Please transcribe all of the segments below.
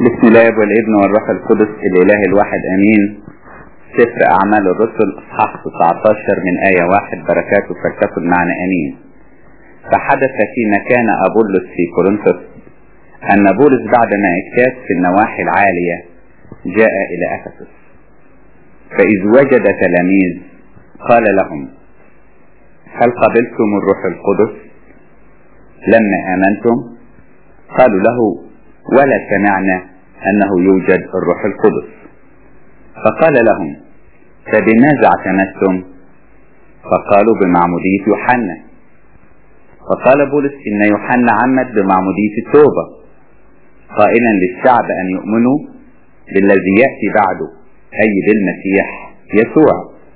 بسم الله والابن والروح القدس الاله الواحد امين سفر اعمال الرسل اصحاح 19 من ايه واحد بركاته فلتكن معنا امين فحدث فيما كان ابولس في كورنثوس ان بولس بعدما اجتاز في النواحي العاليه جاء الى افسس فاذ وجد تلاميذ قال لهم هل قبلتم الروح القدس لما امنتم قالوا له ولا سمعنا أنه يوجد الروح القدس فقال لهم فبماذا اعتمدتم فقالوا بمعمودية يوحنا فقال بولس إن يوحنا عمد بمعمودية التوبة قائلا للشعب أن يؤمنوا بالذي يأتي بعده أي بالمسيح يسوع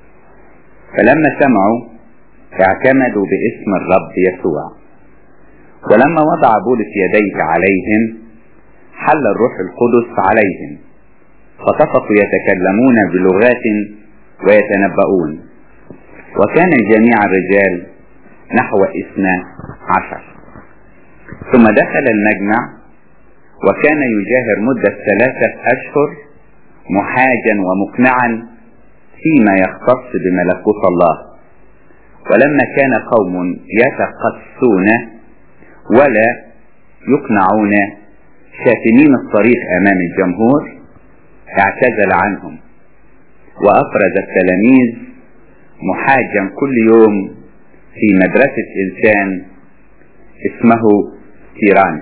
فلما سمعوا اعتمدوا باسم الرب يسوع ولما وضع بولس يديه عليهم حل الروح القدس عليهم فطفقوا يتكلمون بلغات ويتنبؤون وكان جميع الرجال نحو اثنى عشر ثم دخل المجمع وكان يجاهر مدة ثلاثة أشهر محاجا ومقنعا فيما يختص بملكوت الله ولما كان قوم يتقسون ولا يقنعون شاتمين الطريق امام الجمهور اعتزل عنهم وافرز التلاميذ محاجا كل يوم في مدرسة انسان اسمه تيرانس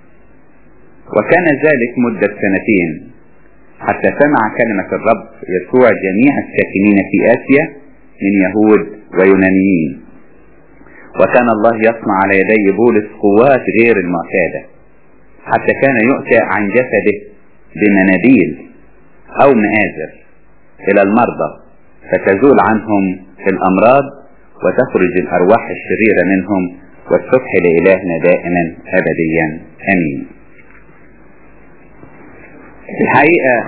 وكان ذلك مدة سنتين حتى سمع كلمة الرب يسوع جميع الساكنين في آسيا من يهود ويونانيين وكان الله يصنع على يدي بولس قوات غير المعتاده حتى كان يؤتى عن جسده بمناديل أو مآزر إلى المرضى فتزول عنهم الأمراض وتخرج الأرواح الشريرة منهم والسبح لإلهنا دائما أبديا أمين الحقيقة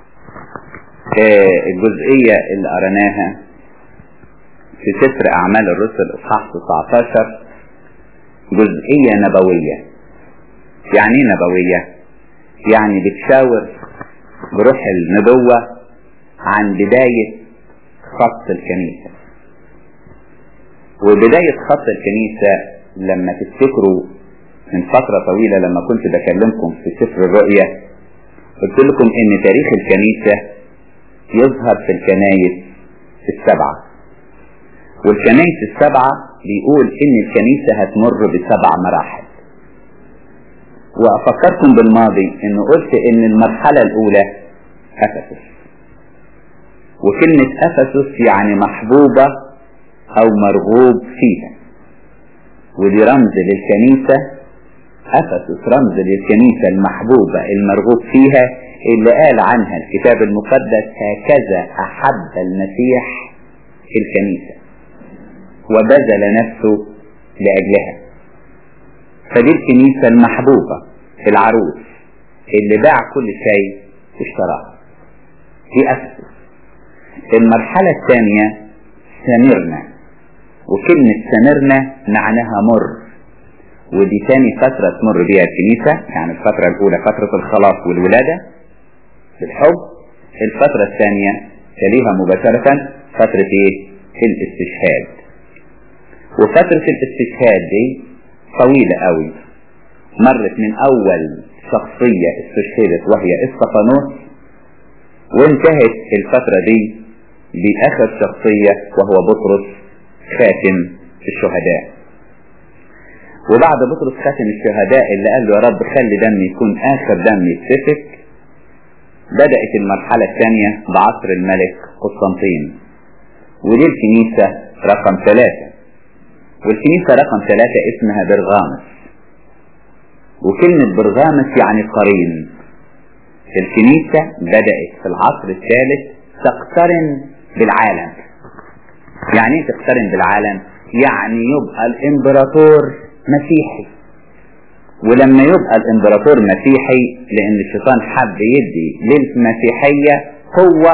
الجزئية اللي قرناها في سفر أعمال الرسل إصحاح 19 جزئية نبوية يعني ايه نبوية يعني بتشاور بروح النبوة عن بداية خط الكنيسة وبداية خط الكنيسة لما تفتكروا من فترة طويلة لما كنت بكلمكم في سفر الرؤية قلت لكم ان تاريخ الكنيسة يظهر في الكنايس السبعة والكنايس السبعة بيقول ان الكنيسة هتمر بسبع مراحل وأفكركم بالماضي إنه قلت إن المرحلة الأولى أفسس وكلمة أفسس يعني محبوبة أو مرغوب فيها ودي رمز للكنيسة أفسس رمز للكنيسة المحبوبة المرغوب فيها اللي قال عنها الكتاب المقدس هكذا أحب المسيح الكنيسة وبذل نفسه لأجلها فدي الكنيسة المحبوبة العروس اللي باع كل شيء واشتراها دي أفسس المرحلة الثانية سمرنا وكلمة سمرنا معناها مر ودي تاني فترة تمر بيها الكنيسة يعني الفترة الأولى فترة الخلاص والولادة بالحب الفترة الثانية تليها مباشرة فترة ايه؟ الاستشهاد وفترة الاستشهاد دي طويلة قوي مرت من أول شخصية استشهدت وهي استفانوس وانتهت الفترة دي بآخر شخصية وهو بطرس خاتم الشهداء وبعد بطرس خاتم الشهداء اللي قال له يا رب خلي دمي يكون آخر دم يتسفك بدأت المرحلة الثانية بعصر الملك قسطنطين ودي الكنيسة رقم ثلاثة والكنيسة رقم ثلاثة اسمها برغامس وكلمة برغامس يعني قرين الكنيسة بدأت في العصر الثالث تقترن بالعالم يعني ايه تقترن بالعالم يعني يبقى الامبراطور مسيحي ولما يبقى الامبراطور مسيحي لان الشيطان حب يدي للمسيحية قوة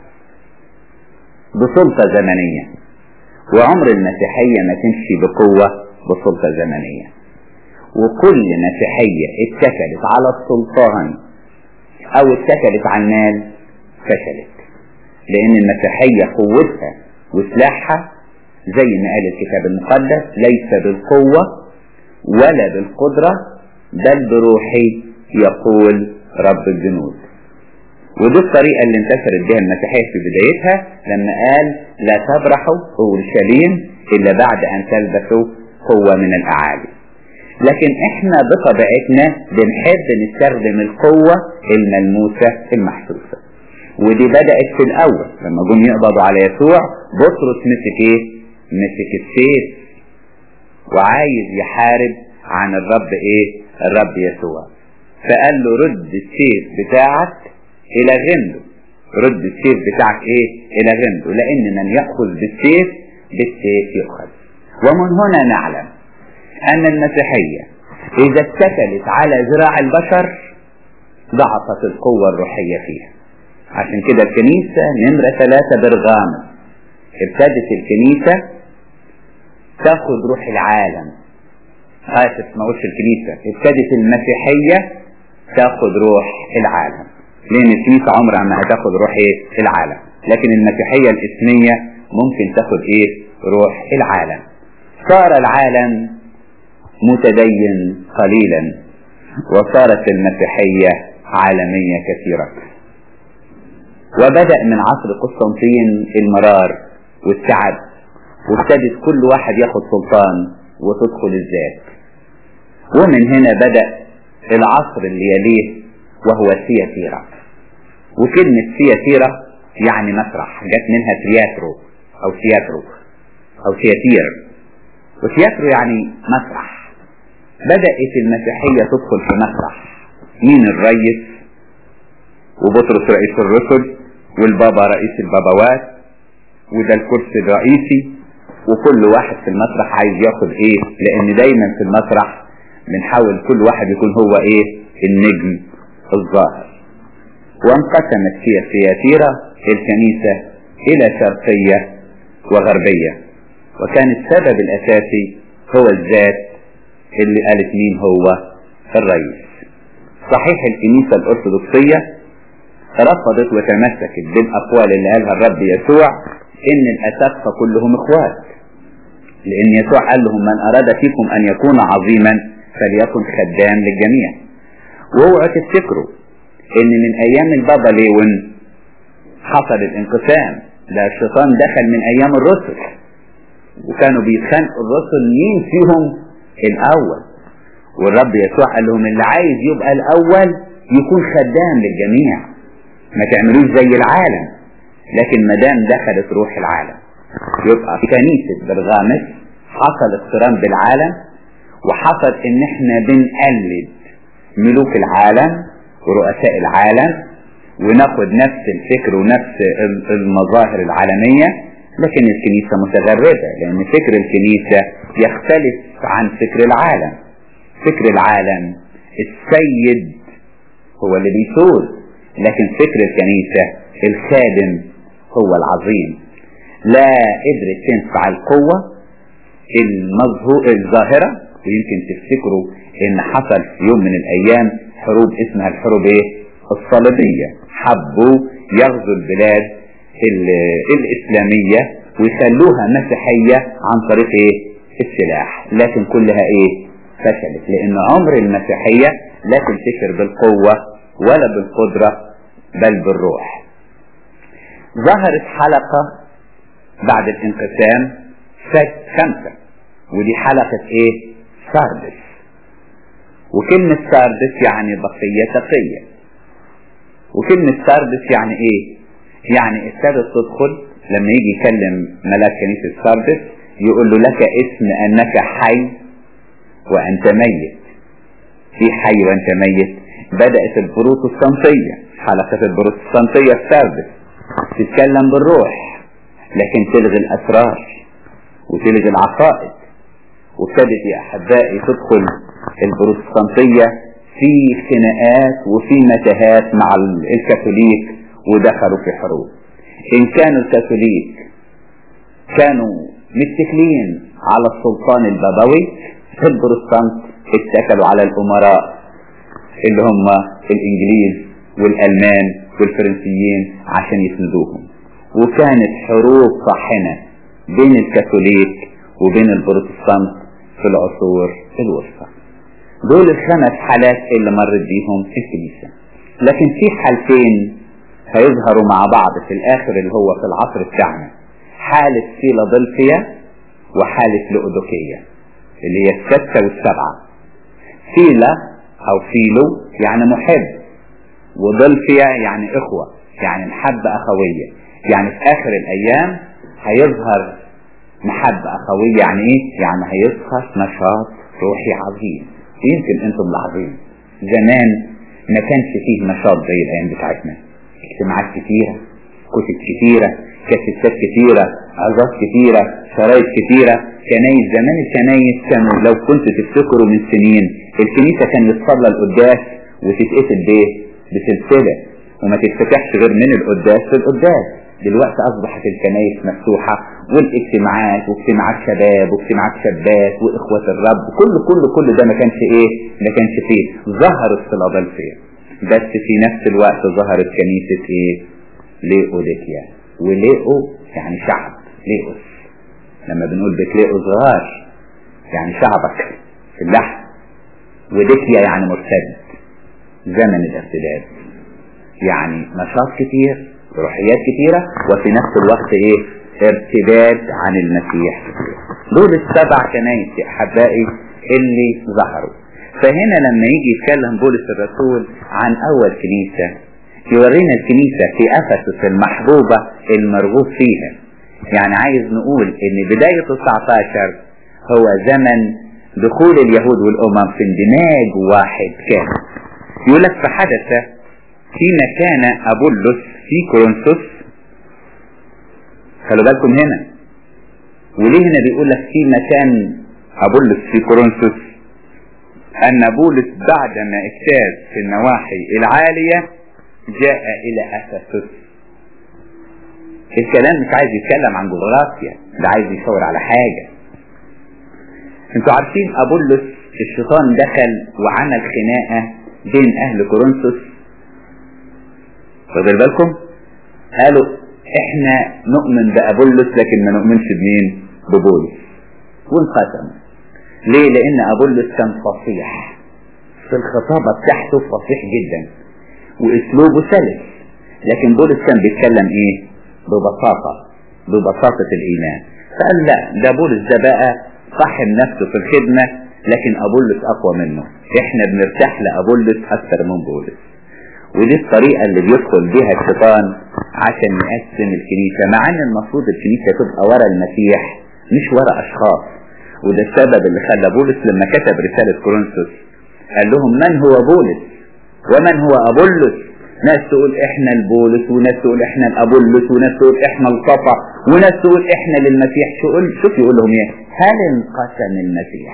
بسلطة زمنية وعمر المسيحية ما تمشي بقوة بسلطة زمنية وكل مسيحية اتكلت على السلطان او اتكلت على المال فشلت لان المسيحية قوتها وسلاحها زي ما قال الكتاب المقدس ليس بالقوة ولا بالقدرة بل بروحي يقول رب الجنود ودي الطريقة اللي انتشرت بها المسيحية في بدايتها لما قال لا تبرحوا اورشليم الا بعد ان تلبسوا قوة من الاعالي لكن احنا بطبيعتنا بنحب نستخدم القوة الملموسة المحسوسة ودي بدأت في الاول لما جم يقبضوا على يسوع بطرس مسك ايه مسك السيف وعايز يحارب عن الرب ايه الرب يسوع فقال له رد السيف بتاعك الى غمده رد السيف بتاعك ايه الى غمده لان من يأخذ بالسيف بالسيف يؤخذ ومن هنا نعلم ان المسيحية اذا اتكلت على ذراع البشر ضعفت القوة الروحية فيها عشان كده الكنيسة نمرة ثلاثة برغام ابتدت الكنيسة تاخد روح العالم آسف ما قلتش الكنيسة ابتدت المسيحية تاخد روح العالم لأن الكنيسة عمرها ما هتاخد روح ايه العالم لكن المسيحية الإسمية ممكن تاخد ايه روح العالم صار العالم متدين قليلا وصارت المسيحية عالمية كثيرة وبدأ من عصر قسطنطين المرار والتعب وابتدت كل واحد ياخد سلطان وتدخل الذات ومن هنا بدأ العصر اللي يليه وهو سياتيرا وكلمة سياتيرا يعني مسرح جت منها تياترو أو سياترو أو سياتير وسياترو يعني مسرح بدأت المسيحية تدخل في مسرح مين الرئيس وبطرس رئيس الرسل والبابا رئيس البابوات وده الكرسي الرئيسي وكل واحد في المسرح عايز ياخد ايه لان دايما في المسرح بنحاول كل واحد يكون هو ايه النجم الظاهر وانقسمت في سياتيرا الكنيسة الى شرقية وغربية وكان السبب الاساسي هو الذات اللي قالت مين هو الرئيس صحيح الكنيسة الارثوذكسية رفضت وتمسكت بالاقوال اللي قالها الرب يسوع ان الاساقفة كلهم اخوات لان يسوع قال لهم من اراد فيكم ان يكون عظيما فليكن خدام للجميع واوعوا تفتكروا ان من ايام البابا ليون حصل الانقسام ده الشيطان دخل من ايام الرسل وكانوا بيتخانقوا الرسل مين فيهم الاول والرب يسوع قال لهم اللي عايز يبقى الاول يكون خدام للجميع ما تعملوش زي العالم لكن ما دام دخلت روح العالم يبقى في كنيسة برغامس حصل اقتران بالعالم وحصل ان احنا بنقلد ملوك العالم ورؤساء العالم وناخد نفس الفكر ونفس المظاهر العالمية لكن الكنيسة متغربة لان فكر الكنيسة يختلف عن فكر العالم فكر العالم السيد هو اللي بيسود لكن فكر الكنيسة الخادم هو العظيم لا قدرت تنفع القوة المظهور الظاهرة ويمكن تفتكروا ان حصل في يوم من الايام حروب اسمها الحروب ايه الصليبية حبوا يغزوا البلاد الاسلامية ويخلوها مسيحية عن طريق ايه السلاح لكن كلها ايه فشلت لان عمر المسيحية لا تنتشر بالقوة ولا بالقدرة بل بالروح ظهرت حلقة بعد الانقسام خمسة ودي حلقة ايه ساردس وكلمة ساردس يعني بقية تقية وكلمة ساردس يعني ايه يعني ابتدت تدخل لما يجي يكلم ملاك كنيسة ساردس يقول له لك اسم انك حي وانت ميت في حي وانت ميت بدأت البروتستانتية حلقة البروتستانتية في ساردس تتكلم بالروح لكن تلغي الاسرار وتلغي العقائد وابتدت يا احبائي تدخل البروتستانتية في خناقات وفي متاهات مع الكاثوليك ودخلوا في حروب ان كانوا الكاثوليك كانوا متكلين على السلطان البابوي البروتستانت اتكلوا على الامراء اللي هم الانجليز والألمان والفرنسيين عشان يسندوهم وكانت حروب طاحنة بين الكاثوليك وبين البروتستانت في العصور الوسطى دول الخمس حالات اللي مرت بيهم في الكنيسة لكن في حالتين هيظهروا مع بعض في الآخر اللي هو في العصر بتاعنا حالة فيلادلفيا وحالة لؤدوكية اللي هي الستة والسبعة فيلا أو فيلو يعني محب ودلفيا يعني إخوة يعني محبة أخوية يعني في آخر الأيام هيظهر محبة أخوية يعني إيه؟ يعني هيظهر نشاط روحي عظيم يمكن أنتم لاحظين زمان ما كانش فيه نشاط زي الأيام بتاعتنا اجتماعات كتيرة كتب كتيرة كاسيتات كتيرة عظات كتيرة شرايط كتيرة كنايس زمان الكنايس كانوا لو كنت تفتكروا من سنين الكنيسة كان يتصلى القداس وتتقتل بايه؟ بسلسلة وما تتفتحش غير من القداس في القداس دلوقتي أصبحت الكنايس مفتوحة والاجتماعات واجتماعات شباب واجتماعات شابات وإخوة الرب كل كل كل ده ما كانش إيه؟ ما كانش فيه ظهرت فيلادلفيا بس في نفس الوقت ظهرت كنيسة إيه؟ ليئوديكيا وليئو يعني شعب ليئوس لما بنقول بتلاقوا صغار يعني شعبك في اللحم وديكيا يعني مرتد زمن الارتداد يعني نشاط كتير روحيات كتيرة وفي نفس الوقت ايه ارتداد عن المسيح كتير دول السبع كنايس يا احبائي اللي ظهروا فهنا لما يجي يتكلم بولس الرسول عن اول كنيسة يورينا الكنيسة في افسس المحبوبة المرغوب فيها يعني عايز نقول ان بداية 19 هو زمن دخول اليهود والامم في اندماج واحد كامل يقول لك فحدث فيما كان ابولس في كورنثوس خلوا بالكم هنا وليه هنا بيقول لك في مكان أبولس في كورنثوس أن بولس بعدما اجتاز في النواحي العالية جاء إلى أفسس الكلام مش عايز يتكلم عن جغرافيا ده عايز يشاور على حاجة انتوا عارفين أبولس الشيطان دخل وعمل خناقة بين أهل كورنثوس واخد بالكم قالوا احنا نؤمن بأبولس لكن ما نؤمنش بمين ببولس وانقسم ليه لان أبولس كان فصيح في الخطابة بتاعته فصيح جدا واسلوبه سلس لكن بولس كان بيتكلم ايه ببساطة ببساطة الايمان فقال لا ده بولس ده بقى صاحب نفسه في الخدمة لكن أبولس أقوى منه احنا بنرتاح لأبولس أكثر من بولس ودي الطريقة اللي بيدخل بيها الشيطان عشان يقسم الكنيسة مع ان المفروض الكنيسة تبقى ورا المسيح مش ورا اشخاص وده السبب اللي خلى بولس لما كتب رسالة كورنثوس قال لهم من هو بولس ومن هو ابولس ناس تقول احنا البولس وناس تقول احنا الابولس وناس تقول احنا الصفا وناس تقول احنا للمسيح شوف شوف يقول لهم ايه هل انقسم المسيح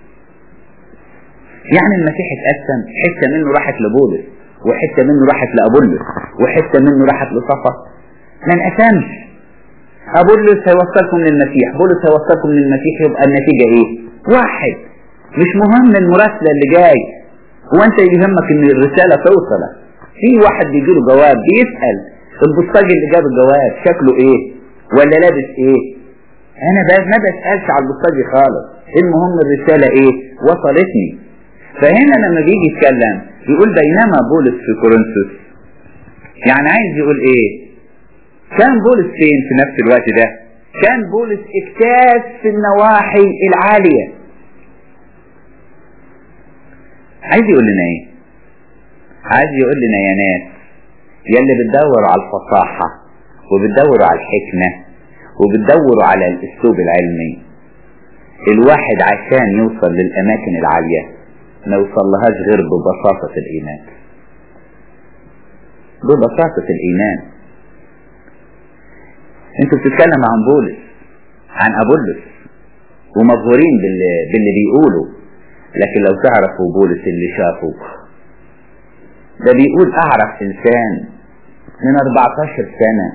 يعني المسيح اتقسم حته منه راحت لبولس وحته منه راحت لابولس وحته منه راحت لصفا ما انقسمش ابولس هيوصلكم للمسيح بولس هيوصلكم للمسيح يبقى النتيجه ايه واحد مش مهم المراسله اللي جاي هو انت يهمك ان الرساله توصلك في واحد بيجي له جواب بيسال البوسطاج اللي جاب الجواب شكله ايه ولا لابس ايه انا ما بسالش على البوسطاجي خالص المهم الرساله ايه وصلتني فهنا لما بيجي يتكلم يقول بينما بولس في كورنثوس يعني عايز يقول ايه كان بولس فين في نفس الوقت ده كان بولس اجتاز في النواحي العالية عايز يقول لنا ايه عايز يقول لنا يا ناس يا اللي بتدوروا على الفصاحة وبتدوروا على الحكمة وبتدوروا على الاسلوب العلمي الواحد عشان يوصل للاماكن العالية ما يوصلهاش غير ببساطة الإيمان ببساطة الإيمان انتوا بتتكلم عن بولس عن أبولس ومبهورين باللي, باللي بيقولوا لكن لو تعرفوا بولس اللي شافه ده بيقول أعرف إنسان من 14 سنة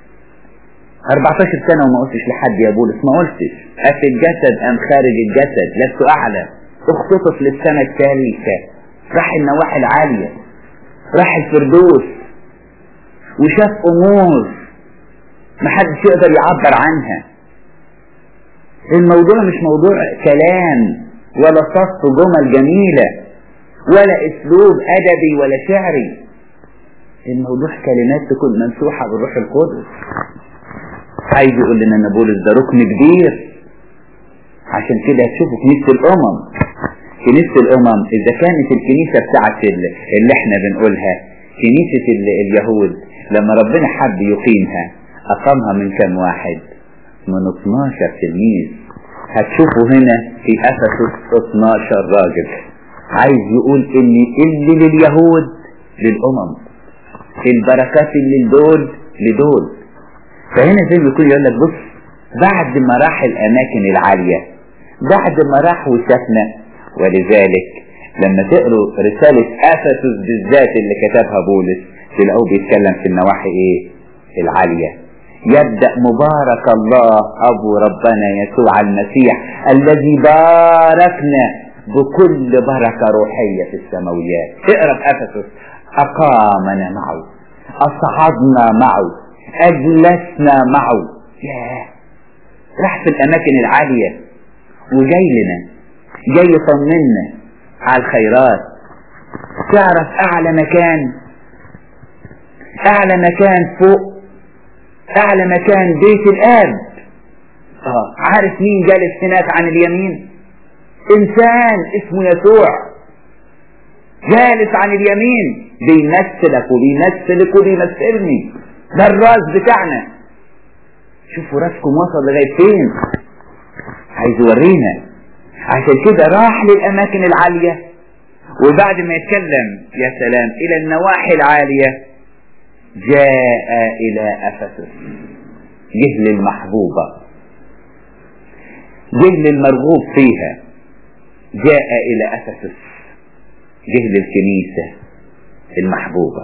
14 سنة وما قلتش لحد يا بولس ما قلتش أفي الجسد أم خارج الجسد لست أعلم اختطف للسنة الثالثة راح النواحي العالية راح الفردوس وشاف امور محدش يقدر يعبر عنها الموضوع مش موضوع كلام ولا صف جمل جميلة ولا اسلوب ادبي ولا شعري الموضوع كلمات تكون ممسوحة بالروح القدس عايز يقول لنا ان بولس ده ركن كبير عشان كده هتشوفوا كنيسة الامم كنيسة الامم اذا كانت الكنيسة بتاعت اللي احنا بنقولها كنيسة اليهود لما ربنا حب يقيمها اقامها من كم واحد من 12 تلميذ هتشوفوا هنا في افسس 12 راجل عايز يقول ان اللي لليهود للامم البركات اللي لدول لدول فهنا زي ما يكون يقول لك بص بعد ما راح الاماكن العالية بعد ما راح وشافنا ولذلك لما تقروا رسالة افسس بالذات اللي كتبها بولس تلاقوه بيتكلم في النواحي ايه العالية يبدأ مبارك الله أبو ربنا يسوع المسيح الذي باركنا بكل بركة روحية في السماويات اقرأ أفسس أقامنا معه أصعدنا معه أجلسنا معه ياه راح في الأماكن العالية وجاي لنا جاي يطمنا على الخيرات تعرف أعلى مكان أعلى مكان فوق أعلى مكان بيت الآب آه. عارف مين جالس هناك عن اليمين إنسان اسمه يسوع جالس عن اليمين بيمثلك وبيمثلك وبيمثلني ده الراس بتاعنا شوفوا راسكم وصل لغاية فين عايز يورينا عشان كده راح للأماكن العالية وبعد ما يتكلم يا سلام إلى النواحي العالية جاء إلى أفسس جه للمحبوبة جه للمرغوب فيها جاء إلى أفسس جه للكنيسة المحبوبة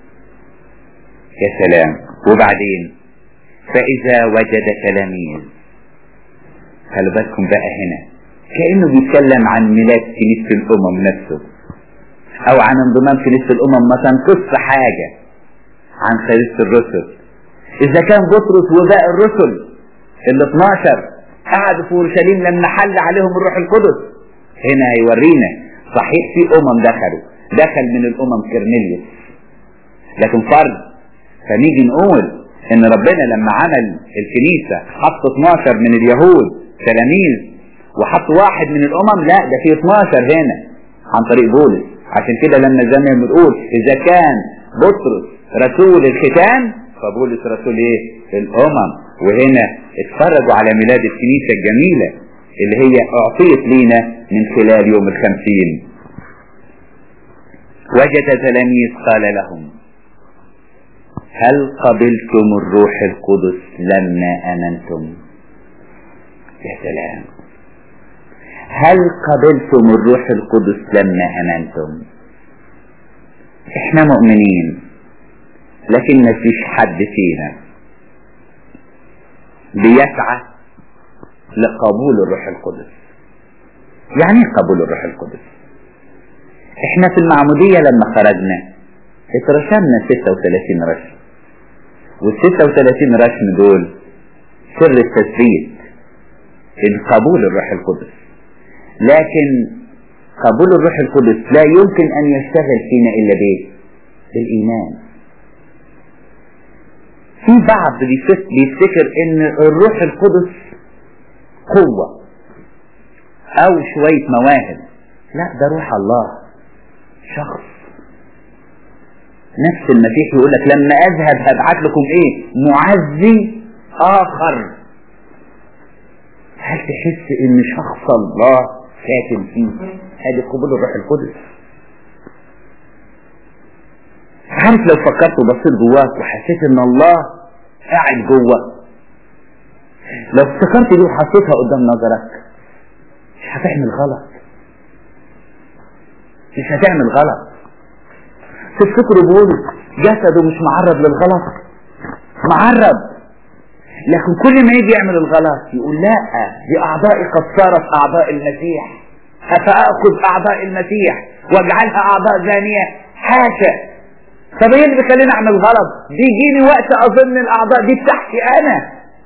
يا سلام وبعدين فإذا وجد تلاميذ خلوا بالكم بقى هنا كأنه بيتكلم عن ميلاد كنيسة الأمم نفسه أو عن انضمام كنيسة الأمم مثلا قصة حاجة عن خليفة الرسل إذا كان بطرس وباقي الرسل ال 12 قعدوا في اورشليم لما حل عليهم الروح القدس هنا هيورينا صحيح في أمم دخلوا دخل من الأمم كرنيليوس لكن فرد فنيجي نقول إن ربنا لما عمل الكنيسة حط 12 من اليهود تلاميذ وحط واحد من الأمم لا ده في 12 هنا عن طريق بولس عشان كده لما زي ما بنقول إذا كان بطرس رسول الختان فبولس رسول ايه الامم وهنا اتفرجوا على ميلاد الكنيسة الجميلة اللي هي اعطيت لينا من خلال يوم الخمسين وجد تلاميذ قال لهم هل قبلتم الروح القدس لما امنتم يا سلام هل قبلتم الروح القدس لما امنتم احنا مؤمنين لكن ما فيش حد فينا بيسعى لقبول الروح القدس يعني ايه قبول الروح القدس احنا في المعمودية لما خرجنا اترشمنا 36 رشم وال 36 رشم دول سر التثبيت القبول الروح القدس لكن قبول الروح القدس لا يمكن ان يشتغل فينا الا بايه بالايمان في بعض بيفتكر ان الروح القدس قوة او شوية مواهب لا ده روح الله شخص نفس المسيح يقول لك لما اذهب هبعت لكم ايه معزي اخر هل تحس ان شخص الله ساكن فيه هذه قبول الروح القدس عارف لو فكرت وبصيت جواك وحسيت ان الله قاعد جوه لو افتكرت دي وحطيتها قدام نظرك مش هتعمل غلط مش هتعمل غلط تفتكروا بولس جسده مش معرض للغلط معرض لكن كل ما يجي يعمل الغلط يقول لا دي اعضائي قد صارت اعضاء المسيح افاخذ اعضاء المسيح واجعلها اعضاء ثانيه حاشا طب ايه اللي بيخليني اعمل غلط بيجيني وقت اظن الاعضاء دي بتاعتي انا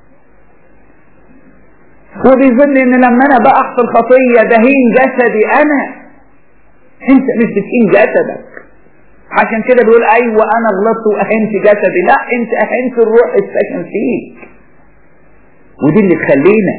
وبيظن ان لما انا بقع في الخطيه دهين جسدي انا انت مش بتهين جسدك عشان كده بيقول ايوه انا غلطت واهنت جسدي لا انت اهنت الروح الساكن فيك ودي اللي تخلينا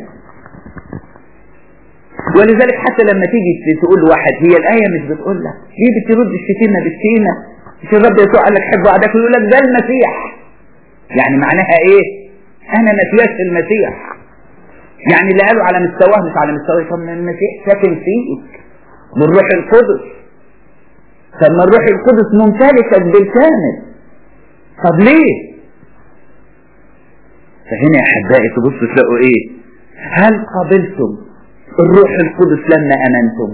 ولذلك حتى لما تيجي تقول لواحد هي الآية مش بتقول لك ليه بترد الشتيمة بالشتيمة مش الرب يسوع قال لك حبوا عداك ويقول لك ده المسيح يعني معناها ايه انا ما فيهاش المسيح يعني اللي قالوا على مستواه مش على مستواه طب ما المسيح ساكن فيك بالروح القدس طب ما الروح القدس ممتلكك بالكامل طب ليه فهنا يا احبائي تبصوا تلاقوا ايه هل قبلتم الروح القدس لما امنتم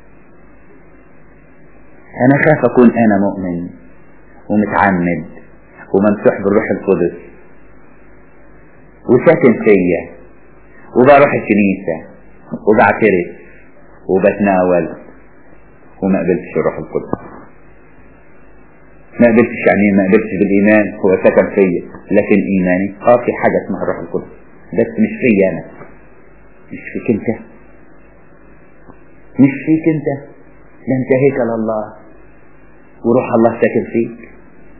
انا خاف اكون انا مؤمن ومتعمد وممسوح بالروح القدس وساكن فيا وبروح الكنيسة وبعترف وبتناول وما قبلتش الروح القدس ما قبلتش يعني ما قبلتش بالايمان هو سكن فيا لكن ايماني اه في حاجة اسمها الروح القدس بس مش فيا انا مش فيك انت مش فيك انت ده انت هيكل الله وروح الله ساكن فيك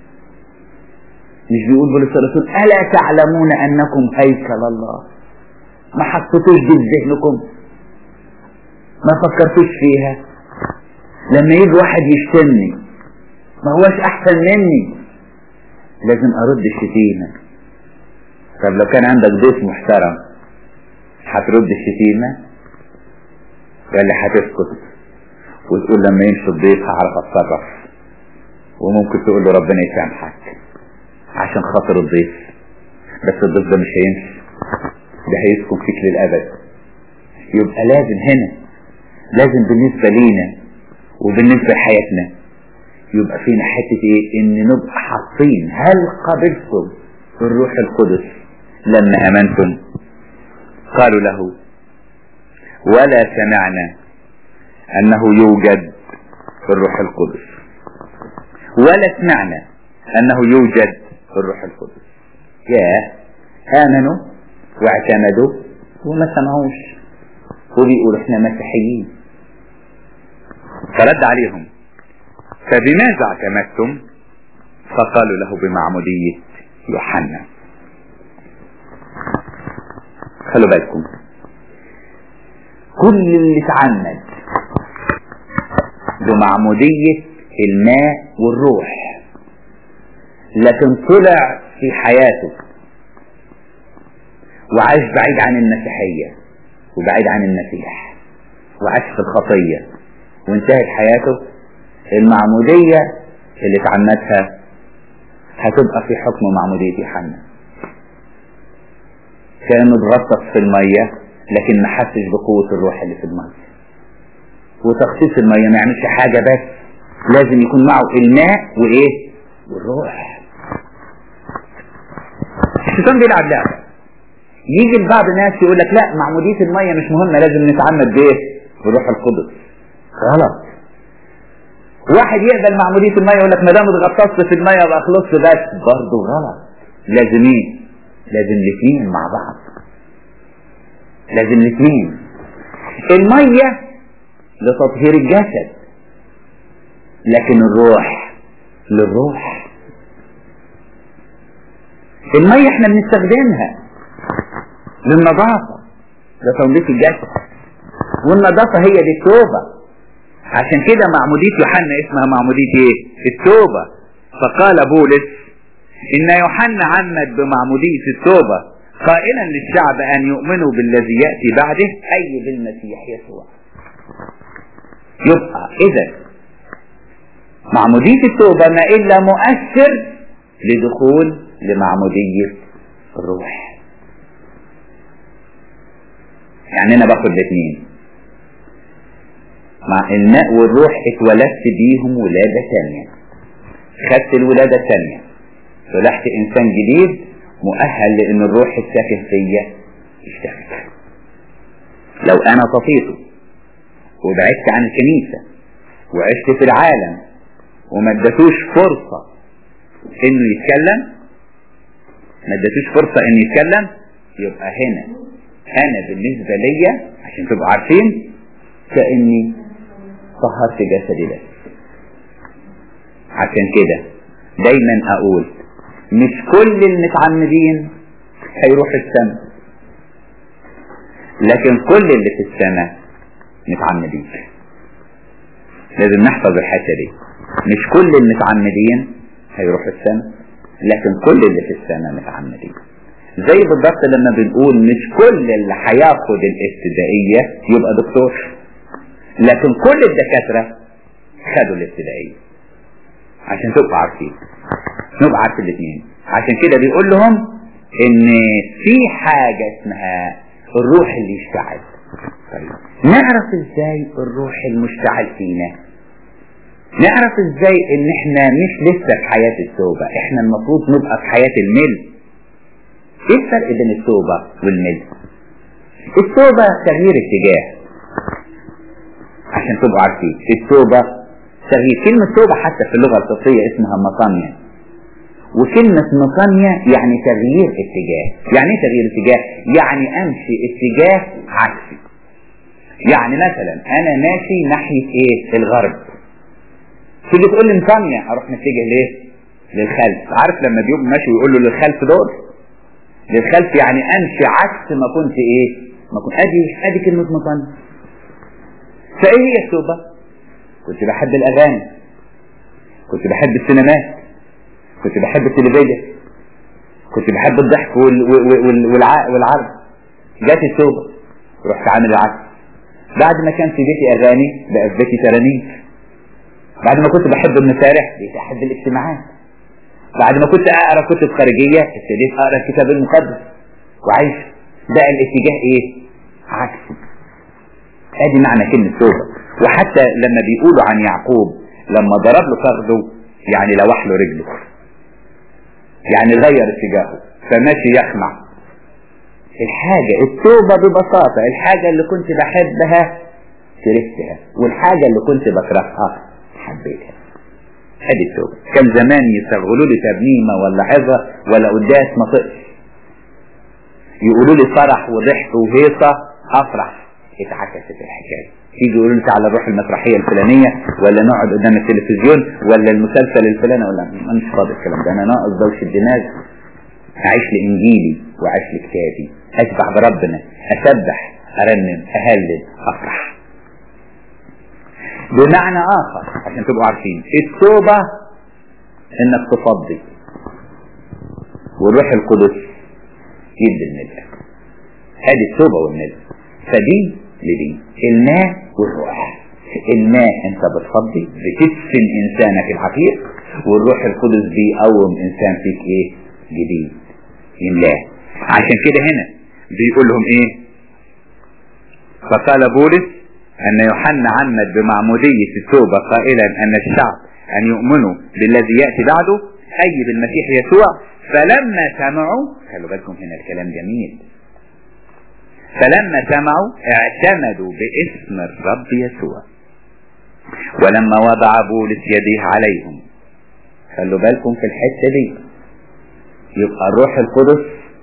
مش بيقول بولس الرسول الا تعلمون انكم هيكل الله ما حطيتوش دي في ذهنكم ما فكرتوش فيها لما يجي واحد يشتمني ما هوش احسن مني لازم ارد الشتيمه طب لو كان عندك ضيف محترم هترد الشتيمه ولا هتسكت وتقول لما يمشي الضيف هعرف اتصرف وممكن تقول له ربنا يسامحك عشان خاطر الضيف بس الضيف ده مش هيمشي ده هيسكن فيك للابد يبقى لازم هنا لازم بالنسبة لينا وبالنسبة لحياتنا يبقى فينا حتة ايه ان نبقى حاطين هل قبلتم الروح القدس لما امنتم قالوا له ولا سمعنا انه يوجد الروح القدس ولا سمعنا انه يوجد الروح القدس يا امنوا واعتمدوا وما سمعوش وبيقولوا احنا مسيحيين فرد عليهم فبماذا اعتمدتم فقالوا له بمعمودية يوحنا خلوا بالكم كل اللي اتعمد بمعمودية الماء والروح لكن طلع في حياته وعاش بعيد عن المسيحية وبعيد عن المسيح وعاش في الخطية وانتهت حياته المعمودية اللي اتعمدها هتبقى في حكم معمودية يوحنا كانه اتغطس في المية لكن ما حسش بقوة الروح اللي في المية وتخصيص المية ما يعملش حاجة بس لازم يكون معه الماء وايه والروح الشيطان بيلعب لعبة يجي لبعض الناس يقول لك لا معمودية المية مش مهمة لازم نتعمد بايه بالروح القدس غلط واحد يقبل معمودية المية يقول لك ما دام اتغطست في المية يبقى خلصت بس برضه غلط لازم ايه لازم الاثنين مع بعض لازم الاثنين المية لتطهير الجسد لكن الروح للروح المية احنا بنستخدمها للنظافة لتنظيف الجسد والنظافة هي دي التوبة عشان كده معمودية يوحنا اسمها معمودية ايه التوبة فقال بولس ان يوحنا عمد بمعمودية التوبة قائلا للشعب ان يؤمنوا بالذي يأتي بعده اي بالمسيح يسوع يبقى اذا معمودية التوبة ما الا مؤثر لدخول لمعمودية الروح يعني انا باخد الاثنين مع الماء والروح اتولدت بيهم ولادة ثانية خدت الولادة الثانية طلعت انسان جديد مؤهل لان الروح الساكن فيا يشتغل لو انا طفيته وبعدت عن الكنيسة وعشت في العالم وما ادتوش فرصة انه يتكلم ما اديتوش فرصة انه يتكلم يبقى هنا انا بالنسبة ليا عشان تبقوا عارفين كأني طهرت جسدي بس عشان كده دايما اقول مش كل المتعمدين هيروح السماء لكن كل اللي في السماء متعمدين لازم نحفظ الحته دي مش كل المتعمدين هيروحوا السماء لكن كل اللي في السماء متعمدين زي بالضبط لما بنقول مش كل اللي هياخد الابتدائية يبقى دكتور لكن كل الدكاترة خدوا الابتدائية عشان تبقوا عارفين نبقى عارفين الاثنين عشان كده بيقول لهم ان في حاجة اسمها الروح اللي يشتعل طيب نعرف ازاي الروح المشتعل فينا نعرف ازاي ان احنا مش لسه في حياة التوبة احنا المفروض نبقى في حياة المل ايه الفرق بين التوبة والمل التوبة تغيير اتجاه عشان تبقوا عارفين التوبة تغيير كلمة توبة حتى في اللغة القبطية اسمها مطانية وكلمة مطانية يعني تغيير اتجاه يعني ايه تغيير اتجاه يعني امشي اتجاه عكسي يعني مثلا انا ماشي ناحية ايه الغرب تيجي تقول لي مطانية اروح نتجه ليه للخلف عارف لما بيبقى ماشي ويقول له للخلف دول للخلف يعني امشي عكس ما كنت ايه ما كنت ادي ادي كلمة مطانية فايه هي التوبة كنت بحب الاغاني كنت بحب السينمات كنت بحب التلفزيون كنت بحب الضحك وال... وال... والع... والعرض جات التوبة رحت عامل العكس بعد ما كان في بيتي اغاني بقى في بيتي ترانيم بعد ما كنت بحب المسارح بقيت احب الاجتماعات بعد ما كنت اقرا كتب خارجيه ابتديت اقرا الكتاب المقدس وعايش بقى الاتجاه ايه عكسي ادي معنى كلمه توبه وحتى لما بيقولوا عن يعقوب لما ضرب له فخذه يعني لوح له رجله يعني غير اتجاهه فماشي يخمع الحاجة التوبة ببساطة الحاجة اللي كنت بحبها كرهتها والحاجة اللي كنت بكرهها حبيتها ادي التوبة كان زمان يشغلوا لي ترنيمة ولا عظة ولا قداس ما طقش يقولوا لي فرح وضحك وهيصة افرح اتعكست الحكاية يجي يقولوا لي تعالى نروح المسرحية الفلانية ولا نقعد قدام التلفزيون ولا المسلسل الفلاني ولا ما مش فاضي الكلام ده انا ناقص دوش الدماغ اعيش لانجيلي واعيش لكتابي اشبع بربنا اسبح ارنم اهلل افرح بمعنى اخر عشان تبقوا عارفين التوبة انك تفضي والروح القدس يدي الملء هذه التوبة والملء فدي لدي الماء والروح الماء انت بتفضي بتدفن انسانك العتيق والروح القدس بيقوم انسان فيك ايه جديد يملاه عشان كده هنا بيقول لهم ايه فقال بولس ان يوحنا عمد بمعمودية التوبة قائلا ان الشعب ان يؤمنوا بالذي يأتي بعده اي بالمسيح يسوع فلما سمعوا خلوا بالكم هنا الكلام جميل فلما سمعوا اعتمدوا باسم الرب يسوع ولما وضع بولس يديه عليهم خلوا بالكم في الحتة دي يبقى الروح القدس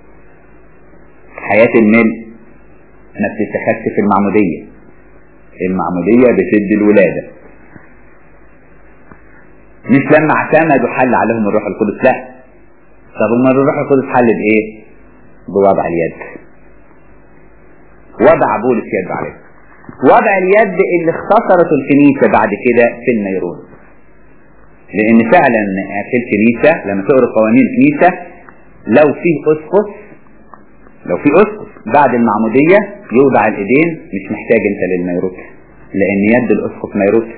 حياة الملء ما بتتخذش في المعمودية المعمودية بتدي الولادة مش لما اعتمدوا حل عليهم الروح القدس لا طب امال الروح القدس حل بايه بوضع اليد وضع بولس يد عليه وضع اليد اللي اختصرت الكنيسة بعد كده في النيرون لان فعلا في الكنيسة لما تقرا قوانين الكنيسة لو في اسقف لو في اسقف بعد المعمودية يوضع الايدين مش محتاج انت للنيروت لان يد الاسقف نيروت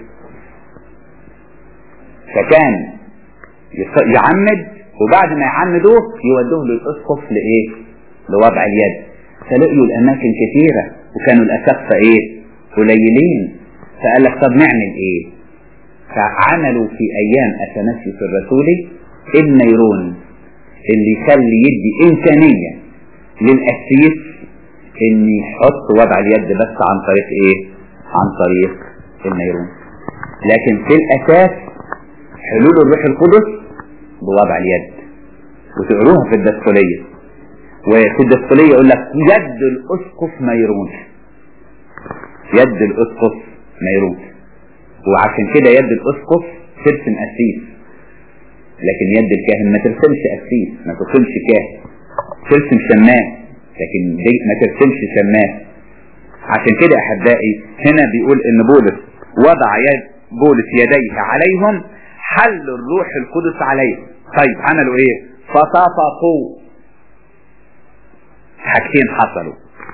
فكان يعمد وبعد ما يعمدوه يودوه للاسقف لايه لوضع اليد فلقيوا الاماكن كثيرة وكانوا الاسقفة ايه قليلين فقال لك طب نعمل ايه فعملوا في ايام اثناسيوس الرسولي النيرون اللي يخلي يدي امكانية للاسيس ان يحط وضع اليد بس عن طريق ايه عن طريق النيرون لكن في الاساس حلول الروح القدس بوضع اليد وتقروها في الدسقلية وفي الدسقلية يقول لك يد الأسقف ميرون يد الأسقف ميرون وعشان كده يد الأسقف ترسم أسيس لكن يد الكاهن ما ترسمش أسيس ما ترسمش كاهن ترسم شماس لكن دي ما ترسمش شماس عشان كده أحبائي هنا بيقول إن بولس وضع يد بولس يديه عليهم حل الروح القدس عليهم طيب عملوا ايه فطفقوا حاجتين حصلوا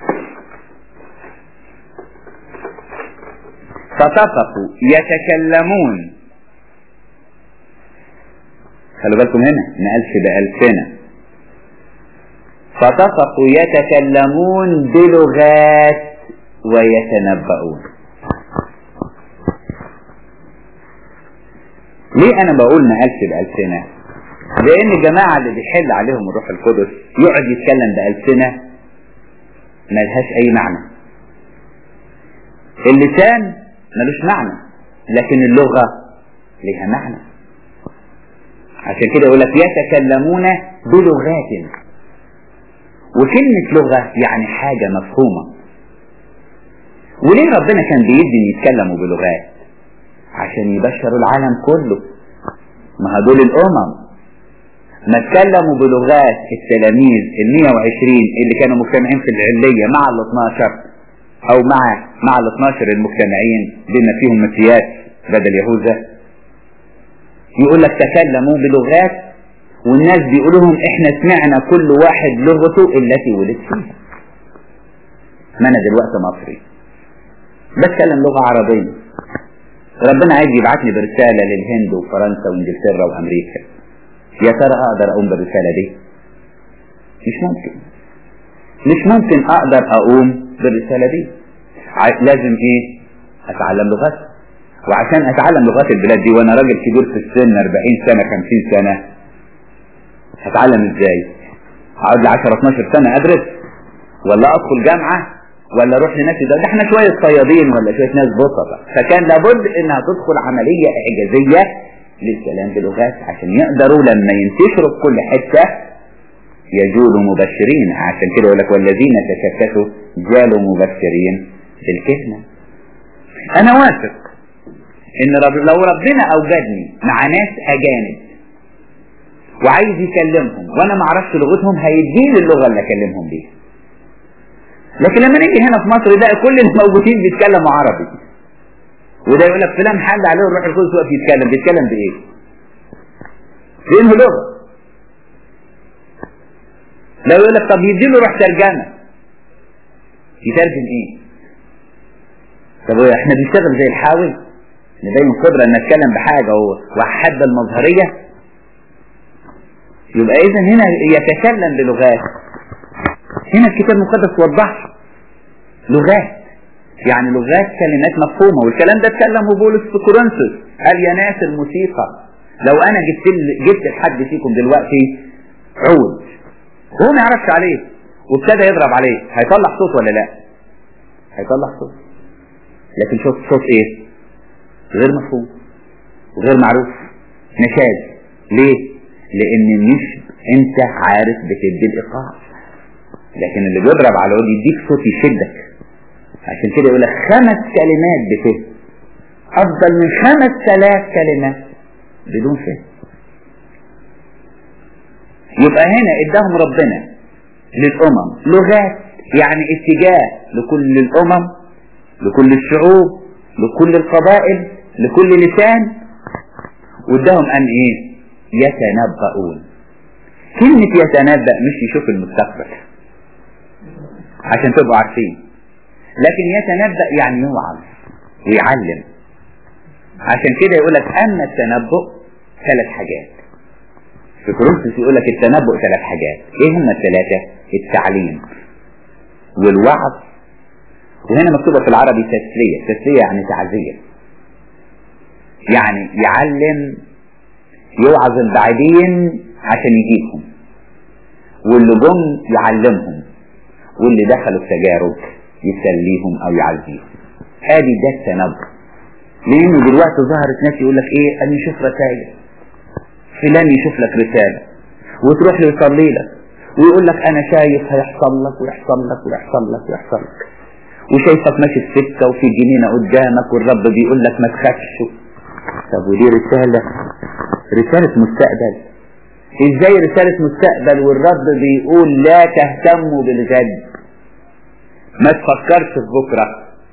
فطفقوا يتكلمون خلوا بالكم هنا ما قالش بألسنة فطفقوا يتكلمون بلغات ويتنبؤون ليه انا بقول ما قالش بألسنة لان الجماعة اللي بيحل عليهم الروح القدس يقعد يتكلم بألسنة ملهاش اي معنى اللسان ملوش معنى لكن اللغة لها معنى عشان كده يقول لك يتكلمون بلغات وكلمة لغة يعني حاجة مفهومة وليه ربنا كان بيدي يتكلموا بلغات عشان يبشروا العالم كله ما هدول الامم ما اتكلموا بلغات التلاميذ ال 120 اللي كانوا مجتمعين في العلية مع ال 12 او مع مع ال 12 المجتمعين بما فيهم مسياس بدل يهوذا يقول لك تكلموا بلغات والناس بيقولوا لهم احنا سمعنا كل واحد لغته التي ولد فيها ما انا دلوقتي مصري بتكلم لغة عربية ربنا عايز يبعت لي برسالة للهند وفرنسا وانجلترا وامريكا يا ترى اقدر اقوم بالرسالة دي مش ممكن مش ممكن اقدر اقوم بالرسالة دي لازم ايه اتعلم لغات وعشان اتعلم لغات البلاد دي وانا راجل كبير في السن 40 سنة 50 سنة هتعلم ازاي هقعد لي 10 12 سنة ادرس ولا ادخل جامعة ولا اروح لناس ده, ده احنا شوية صيادين ولا شوية ناس بسطة فكان لابد انها تدخل عملية اعجازية للكلام بلغات عشان يقدروا لما ينتشروا في كل حتة يجولوا مبشرين عشان كده يقول لك والذين تشككوا جالوا مبشرين بالكلمة انا واثق ان رب لو ربنا اوجدني مع ناس اجانب وعايز يكلمهم وانا ما اعرفش لغتهم هيديني اللغة اللي اكلمهم بيها لكن لما نيجي هنا في مصر ده كل الموجودين بيتكلموا عربي وده يقول لك فلان حل عليه الروح القدس وقف يتكلم بيتكلم بايه؟ بانه لغه لو يقول لك طب يديله روح ترجمه يترجم ايه؟ طب احنا بنشتغل زي الحاوي نبين قدرة ان نتكلم بحاجة وحد المظهرية يبقى اذا هنا يتكلم بلغات هنا الكتاب المقدس وضح لغات يعني لغات كلمات مفهومة والكلام ده اتكلمه بولس في كورنثوس قال يا ناس الموسيقى لو انا جبت جبت لحد فيكم دلوقتي عود هو ما يعرفش عليه وابتدى يضرب عليه هيطلع صوت ولا لا هيطلع صوت لكن شوف صوت ايه غير مفهوم وغير معروف نشاز ليه لان مش انت عارف بتدي الايقاع لكن اللي بيضرب على العود يديك صوت يشدك عشان كده يقول لك خمس كلمات بفهم افضل من خمس ثلاث كلمات بدون فهم يبقى هنا اداهم ربنا للامم لغات يعني اتجاه لكل الامم لكل الشعوب لكل القبائل لكل لسان واداهم ان ايه يتنبؤون كلمة يتنبأ مش يشوف المستقبل عشان تبقوا عارفين لكن يتنبأ يعني يوعظ ويعلم عشان كده يقول لك اما التنبؤ ثلاث حاجات في كورنثوس يقول لك التنبؤ ثلاث حاجات ايه هم الثلاثة التعليم والوعظ وهنا مكتوبة في العربي تسلية تسلية يعني تعزية يعني يعلم يوعظ البعيدين عشان يجيبهم واللي جم يعلمهم واللي دخلوا التجارب يسليهم او يعزيهم ادي ده التنبؤ لان دلوقتي ظهرت ناس يقول لك ايه انا شوف رسائل فلان يشوف لك رسالة وتروح له يصلي لك ويقول لك انا شايف هيحصل لك ويحصل لك ويحصل لك ويحصل لك وشايفك ماشي في سكة وفي جنينة قدامك والرب بيقول لك ما تخافش طب ودي رسالة رسالة مستقبل ازاي رسالة مستقبل والرب بيقول لا تهتموا بالغد ما تفكرش في بكرة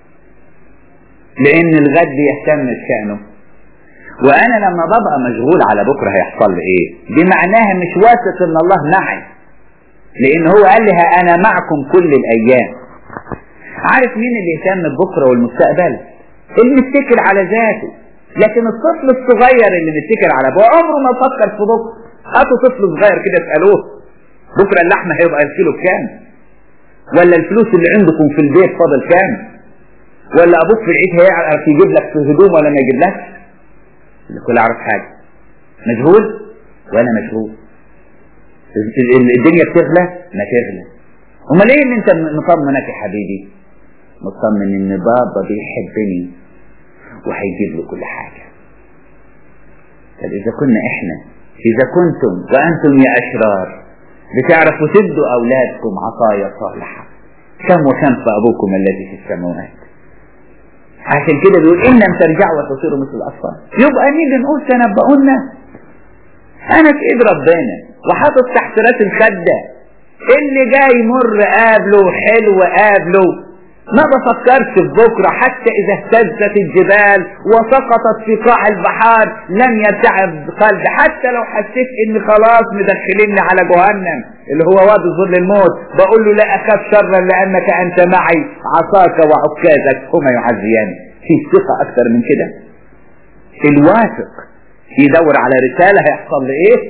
لان الغد يهتم بشأنه وانا لما ببقى مشغول على بكرة هيحصل لي ايه دي معناها مش واثق ان الله معي لان هو قال لها انا معكم كل الايام عارف مين اللي يهتم ببكرة والمستقبل اللي متكل على ذاته لكن الطفل الصغير اللي متكل على ابوه عمره ما فكر في بكرة هاتوا طفل صغير كده اسألوه بكرة اللحمة هيبقى الكيلو بكام ولا الفلوس اللي عندكم في البيت فاضل كام ولا ابوك في العيد هيعرف يجيب لك هدوم ولا ما يجيبلكش الكل عارف حاجة مشغول وانا مشغول الدنيا بتغلى ما تغلى امال ايه اللي انت مطمنك يا حبيبي مطمن ان بابا بيحبني وهيجيب له كل حاجة طب اذا كنا احنا اذا كنتم وانتم يا اشرار بتعرفوا تدوا اولادكم عطايا صالحة كم وكم في ابوكم الذي في السماوات عشان كده بيقول ان لم ترجعوا وتصيروا مثل الاطفال يبقى نيجي نقول تنبؤونا انا في ايد ربنا وحاطط تحت راس الخده اللي جاي مر قابله حلو قابله ما بفكرش في بكرة حتى إذا اهتزت الجبال وسقطت في قاع البحار لم يرتعب قلبي حتى لو حسيت إن خلاص مدخليني على جهنم اللي هو وادي ظل الموت بقول له لا أخاف شرا لأنك أنت معي عصاك وعكازك هما يعزيان في ثقة أكثر من كده الواثق يدور على رسالة هيحصل لي إيه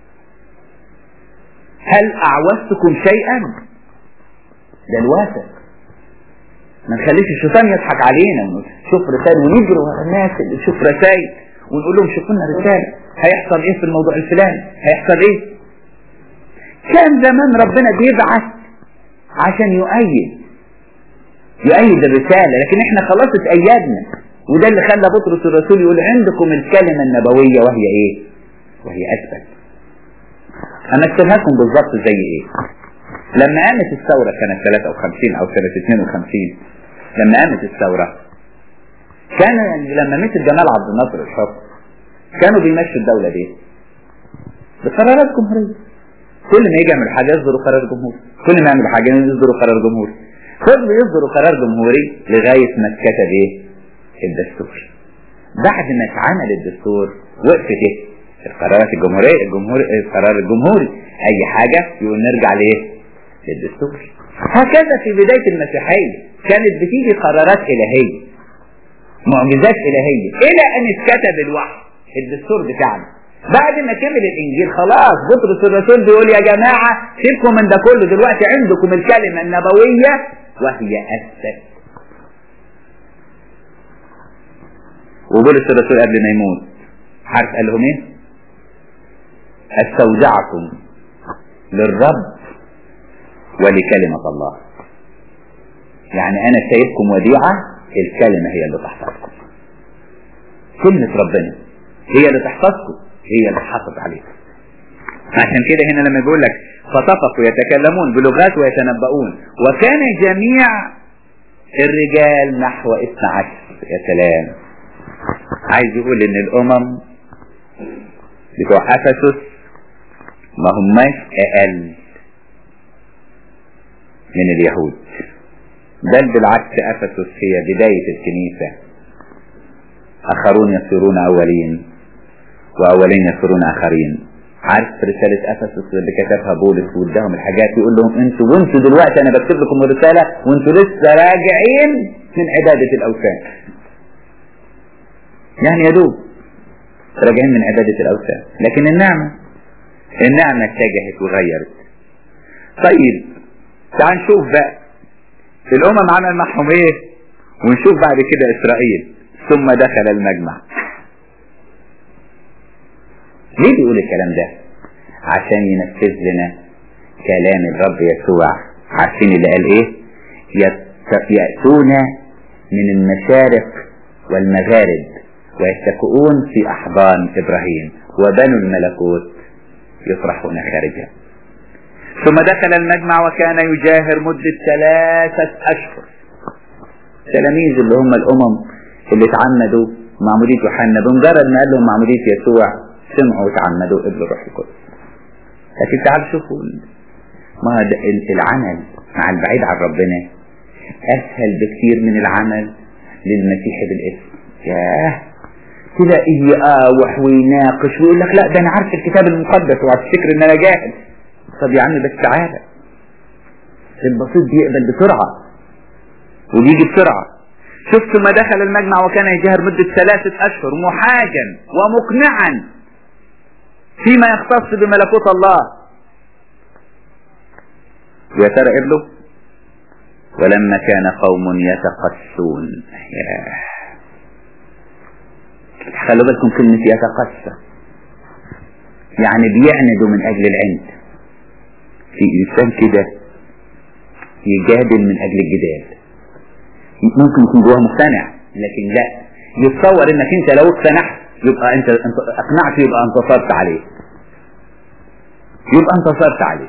هل أعوزتكم شيئا ده الواثق ما نخليش الشيطان يضحك علينا ونشوف رسائل ونجري ورا الناس اللي تشوف رسائل ونقول لهم شوفوا لنا رسائل هيحصل ايه في الموضوع الفلاني هيحصل ايه كان زمان ربنا بيبعث عشان يؤيد يؤيد الرسالة لكن احنا خلاص اتأيدنا وده اللي خلى بطرس الرسول يقول عندكم الكلمة النبوية وهي ايه وهي اثبت امثلها لكم بالظبط زي ايه لما قامت الثورة سنة 53 او سنة 52 لما قامت الثورة كان لما مسك جمال عبد الناصر الحكم كانوا بيمشوا الدولة دي بقرارات جمهورية كل ما يجي يعمل حاجة يصدروا قرار جمهوري كل ما يعمل حاجة يصدروا قرار جمهوري فضلوا يصدروا قرار جمهوري لغاية ما اتكتب ايه الدستور بعد ما اتعمل الدستور وقفت ايه القرارات الجمهورية الجمهور القرار الجمهوري اي حاجة يقول نرجع لايه للدستور هكذا في بداية المسيحية كانت بتيجي قرارات الهية معجزات الهية الى ان اتكتب الوحي الدستور بتاعنا بعد ما كمل الانجيل خلاص بطرس الرسول بيقول يا جماعة سيبكم من ده كله دلوقتي عندكم الكلمة النبوية وهي اثبت وبولس الرسول قبل ما يموت عارف قال لهم ايه استودعكم للرب ولكلمة الله يعني انا سايبكم وديعة الكلمة هي اللي تحفظكم كلمة ربنا هي اللي تحفظكم هي اللي تحافظ عليكم عشان كده هنا لما بيقول لك فطفقوا يتكلمون بلغات ويتنبؤون وكان جميع الرجال نحو 12 يا سلام عايز يقول ان الامم بتوع افسس ما هماش اقل من اليهود بل بالعكس افسس هي بداية الكنيسة اخرون يصيرون اولين واولين يصيرون اخرين عارف رسالة افسس اللي كتبها بولس واداهم الحاجات يقول لهم انتوا وانتوا دلوقتي انا بكتب لكم الرسالة وانتوا لسه راجعين من عبادة الاوثان يعني يا دوب راجعين من عبادة الاوثان لكن النعمة النعمة اتجهت وغيرت طيب تعال نشوف بقى الامم عمل معهم ايه ونشوف بعد كده اسرائيل ثم دخل المجمع ليه بيقول الكلام ده عشان ينفذ لنا كلام الرب يسوع عارفين اللي قال ايه يأتون من المشارق والمغارب ويتكئون في أحضان إبراهيم وبنو الملكوت يطرحون خارجها ثم دخل المجمع وكان يجاهر مدة ثلاثة أشهر تلاميذ اللي هم الأمم اللي اتعمدوا معمودية يوحنا بمجرد ما قال لهم معمودية يسوع سمعوا وتعمدوا قبلوا الروح القدس لكن تعالوا شوفوا ما العمل مع البعيد عن ربنا أسهل بكثير من العمل للمسيح بالاسم ياه تلاقيه يقاوح ويناقش ويقول لك لا ده انا عارف الكتاب المقدس وهتفتكر ان انا جاهل طب يا عم بس تعالى البسيط بيقبل بسرعة وبيجي بسرعة شفت ما دخل المجمع وكان يجهر مدة ثلاثة أشهر محاجا ومقنعا فيما يختص بملكوت الله يا ترى قبله ولما كان قوم يتقسون ياه خلوا بالكم كلمة يتقسى يعني بيعندوا من أجل العند في إنسان كده يجادل من أجل الجدال ممكن يكون جواه مقتنع لكن لا يتصور انك انت لو اقتنعت يبقى انت اقنعت يبقى انتصرت عليه يبقى انتصرت عليه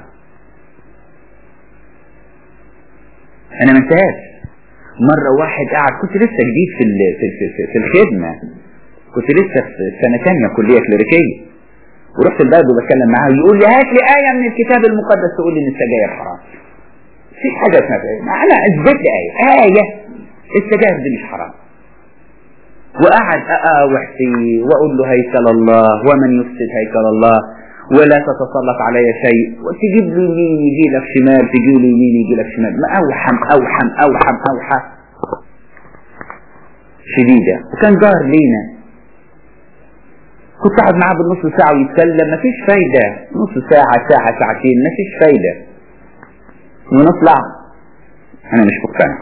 انا ما انتهاش مرة واحد قاعد كنت لسه جديد في في في, في الخدمة كنت لسه في سنة ثانية كلية كليريكية ورحت البلد وبتكلم معاه يقول لي هات لي آية من الكتاب المقدس تقول لي إن السجاير حرام. في حاجة اسمها أنا أثبت لي آية، آية السجاير دي مش حرام. وقعد أقاوح فيه وأقول له هيكل الله ومن يفسد هيكل الله ولا تتسلط علي شيء وتجيب لي يمين يجي لك شمال تجيب لي يمين يجي لك شمال ما أوحم أوحم أوحم أوحم شديدة وكان جار لينا كنت قاعد معاه بالنص ساعة ويتكلم مفيش فايدة نص ساعة ساعة ساعتين مفيش فايدة ونطلع أنا مش مقتنع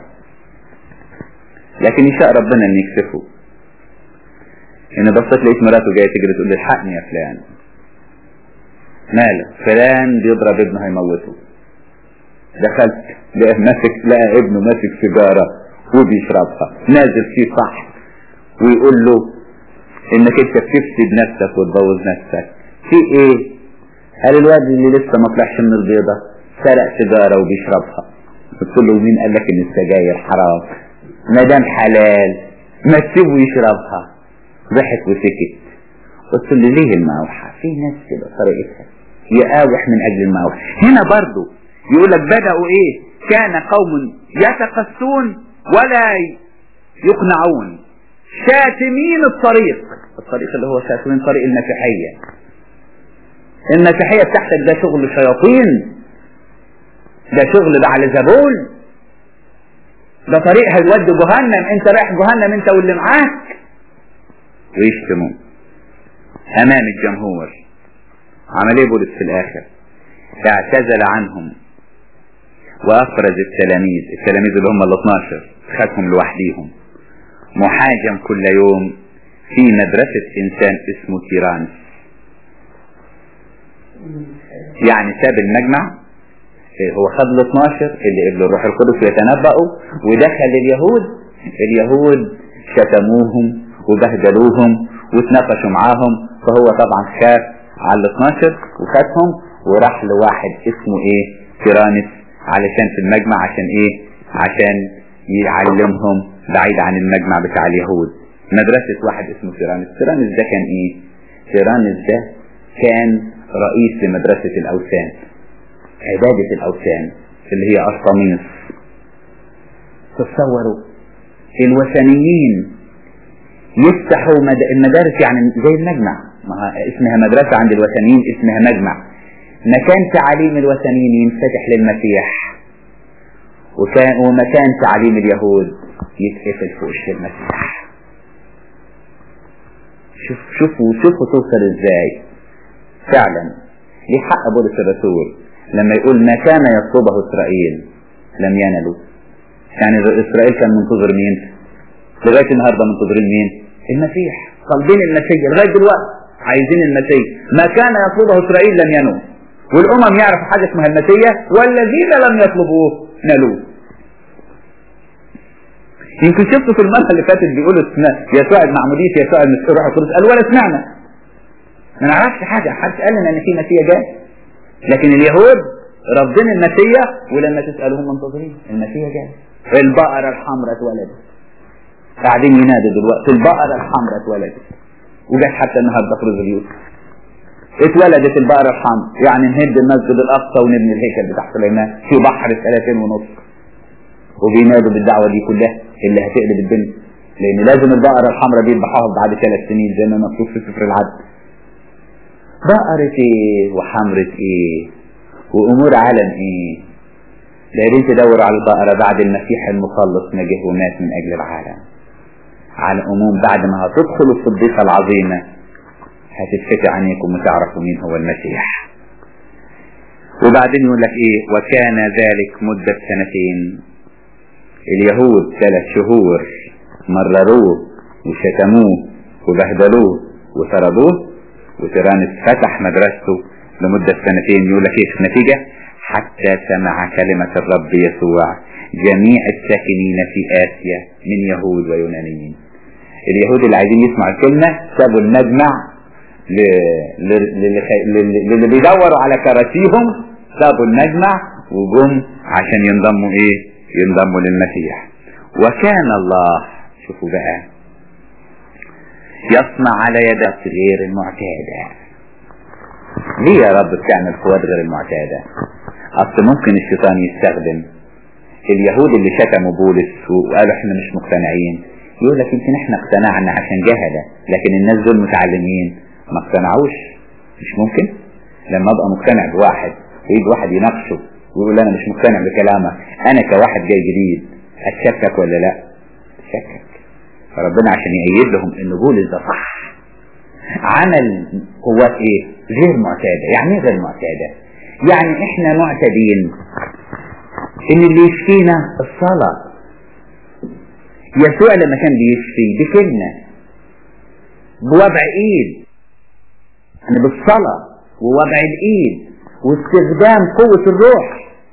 لكن يشاء ربنا إن يكسفه إن بصيت لقيت مراته جاية تجري تقول لي الحقني يا فلان مالك فلان بيضرب ابنه هيموته دخلت لقى ماسك لقى ابنه ماسك سيجارة وبيشربها نازل فيه صح ويقول له انك انت بتفسد نفسك وتبوظ نفسك في ايه قال الواد اللي لسه ما طلعش من البيضة سرق سيجارة وبيشربها قلت له مين قال لك ان السجاير حرام ما دام حلال ما تسيبه يشربها ضحك وسكت قلت له ليه الموحى في ناس كده طريقتها يقاوح من اجل الموحى هنا برضو يقول لك بدأوا ايه كان قوم يتقسون ولا يقنعون شاتمين الطريق الطريق اللي هو شاتمين طريق المسيحية المسيحية بتاعتك ده شغل شياطين ده شغل بعلزبول ده طريق هيودي جهنم انت رايح جهنم انت واللي معاك ويشتمون امام الجمهور عمل ايه بولس في الاخر اعتزل عنهم وافرز التلاميذ التلاميذ اللي هم ال 12 خدهم لوحديهم محاجم كل يوم في مدرسة إنسان اسمه تيرانس يعني ساب المجمع هو خد ال 12 اللي قبل الروح القدس يتنبأوا ودخل اليهود اليهود شتموهم وبهدلوهم واتناقشوا معاهم فهو طبعا خاف على ال 12 وخدهم وراح لواحد اسمه ايه تيرانس علشان في المجمع عشان ايه عشان يعلمهم بعيد عن المجمع بتاع اليهود مدرسة واحد اسمه تيرانس تيرانس ده كان ايه تيرانس ده كان رئيس لمدرسة الاوثان عبادة الاوثان اللي هي ارطميس تصوروا الوثنيين يفتحوا المدارس يعني زي المجمع ما اسمها مدرسة عند الوثنيين اسمها مجمع مكان تعاليم الوثنيين ينفتح للمسيح وكان ومكان تعاليم اليهود يتقفل في وش المسيح شوف شوفوا شوفوا توصل ازاي فعلا ليه حق بولس الرسول لما يقول ما كان يطلبه اسرائيل لم ينلوا يعني اسرائيل كان منتظر مين لغايه النهارده منتظرين مين المسيح طالبين المسيح لغايه دلوقتي عايزين المسيح ما كان يطلبه اسرائيل لم ينوا والامم يعرفوا حاجه اسمها المسيح والذين لم يطلبوه نالوه يمكن شفتوا في المرة اللي فاتت بيقولوا اسمع يسوع المعمودية يسوع المسيح روح القدس قال ولا سمعنا ما نعرفش حاجة حد قال لنا ان في مسيح جاي لكن اليهود رافضين المسيح ولما تسألهم منتظرين المسيح جاي البقرة الحمراء اتولدت قاعدين ينادوا دلوقتي البقرة الحمراء اتولدت وجت حتى النهارده في رزق اتولدت البقرة الحمراء يعني نهد المسجد الأقصى ونبني الهيكل بتاع سليمان في بحر سنتين ونص وبينادوا بالدعوة دي كلها اللي هتقلب الدنيا لأن لازم البقرة الحمراء دي يذبحوها بعد ثلاث سنين زي ما مكتوب في سفر العدل بقرة ايه وحمرة ايه وأمور عالم ايه دايرين تدوروا على البقرة بعد المسيح المخلص ما جه ومات من أجل العالم على العموم بعد ما هتدخلوا في الضيقة العظيمة هتتفتح عينيكم وتعرفوا مين هو المسيح وبعدين يقول لك ايه وكان ذلك مدة سنتين اليهود ثلاث شهور مرروه وشتموه وبهدلوه وطردوه وتيرانس فتح مدرسته لمدة سنتين يقول لك ايه في النتيجة حتى سمع كلمة الرب يسوع جميع الساكنين في آسيا من يهود ويونانيين اليهود اللي عايزين يسمعوا الكلمة سابوا المجمع للي بيدوروا على كراسيهم سابوا المجمع وجم عشان ينضموا ايه ينضموا للمسيح وكان الله شوفوا بقى يصنع على يدك غير المعتادة ليه يا رب بتعمل قوات غير المعتادة اصل ممكن الشيطان يستخدم اليهود اللي شتموا بولس وقالوا احنا مش مقتنعين يقول لك يمكن احنا اقتنعنا عشان جهلة لكن الناس دول متعلمين ما اقتنعوش مش ممكن لما ابقى مقتنع بواحد ويجي واحد يناقشه ويقول انا مش مقتنع بكلامك انا كواحد جاي جديد اتشكك ولا لا اتشكك فربنا عشان يأيد لهم ان بولس ده صح عمل قوات ايه غير معتادة يعني ايه غير معتادة يعني احنا معتادين ان اللي يشفينا الصلاة يسوع لما كان بيشفي بكلمة بوضع ايد يعني بالصلاة ووضع الايد واستخدام قوة الروح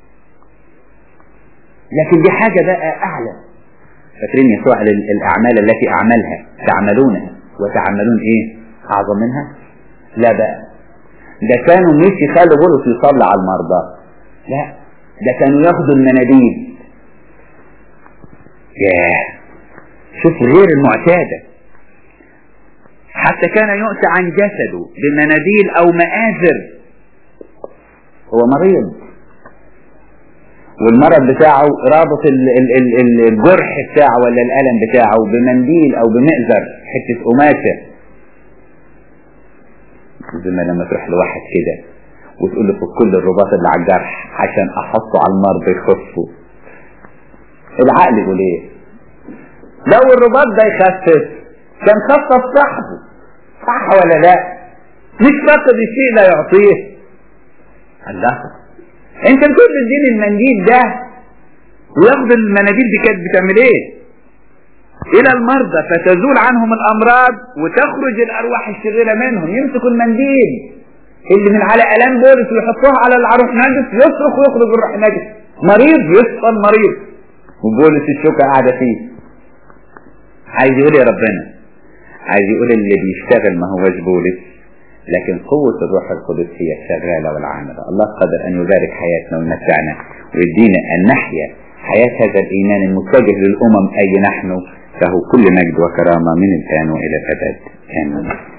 لكن دي حاجة بقى اعلى فاكرين يسوع الاعمال التي اعملها تعملونها وتعملون ايه اعظم منها لا بقى ده كانوا مش يخلوا بولس يصلي على المرضى لا ده كانوا ياخدوا المناديل ياه شوف غير المعتادة حتى كان يؤتى عن جسده بمناديل او مآزر هو مريض والمرض بتاعه رابط ال ال ال الجرح بتاعه ولا الألم بتاعه بمنديل او بمئزر حتة قماشة زي ما لما تروح لواحد كده وتقول له فك كل الرباط اللي على الجرح عشان احطه على المرض يخفه العقل يقول ايه لو الرباط ده يخفف كان خفف صاحبه صح ولا لا مش فاقد الشيء لا يعطيه الله انت بتقول تديني المنديل ده وياخد المناديل دي كانت بتعمل ايه الى المرضى فتزول عنهم الامراض وتخرج الارواح الشريره منهم يمسكوا المنديل اللي من على الام بولس ويحطوها على العروح نجس يصرخ ويخرج الروح نجس مريض يسقى المريض وبولس الشوكه قاعده فيه عايز يقول يا ربنا عايز يقول اللي بيشتغل ما هوش بولس لكن قوة الروح القدس هي الشغالة والعاملة الله قدر أن يبارك حياتنا ويمتعنا ويدينا أن نحيا حياة هذا الإيمان المتجه للأمم أي نحن له كل مجد وكرامة من الآن وإلى الأبد آمين